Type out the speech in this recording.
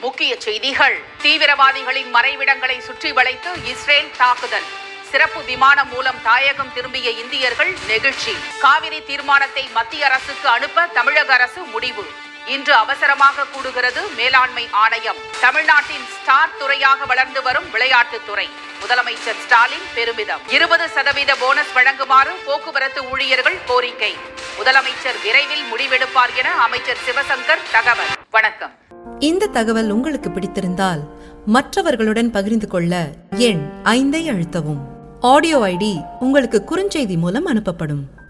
முக்கிய செய்திகள் தீவிரவாதிகளின் மறைவிடங்களை சுற்றி வளைத்து இஸ்ரேல் தாக்குதல் சிறப்பு விமானம் மூலம் தாயகம் திரும்பிய இந்தியர்கள் நெகிழ்ச்சி காவிரி தீர்மானத்தை மத்திய அரசுக்கு அனுப்ப தமிழக அரசு முடிவு இன்று அவசரமாக கூடுகிறது மேலாண்மை ஆணையம் தமிழ்நாட்டின் ஸ்டார் துறையாக வளர்ந்து வரும் விளையாட்டுத்துறை முதலமைச்சர் ஸ்டாலின் பெருமிதம் இருபது சதவீத போனஸ் வழங்குமாறு போக்குவரத்து ஊழியர்கள் கோரிக்கை முதலமைச்சர் விரைவில் முடிவெடுப்பார் என அமைச்சர் சிவசங்கர் தகவல் வணக்கம் இந்த தகவல் உங்களுக்கு பிடித்திருந்தால் மற்றவர்களுடன் பகிர்ந்து கொள்ள எண் ஐந்தை அழுத்தவும் ஆடியோ ஐடி உங்களுக்கு குறுஞ்செய்தி மூலம் அனுப்பப்படும்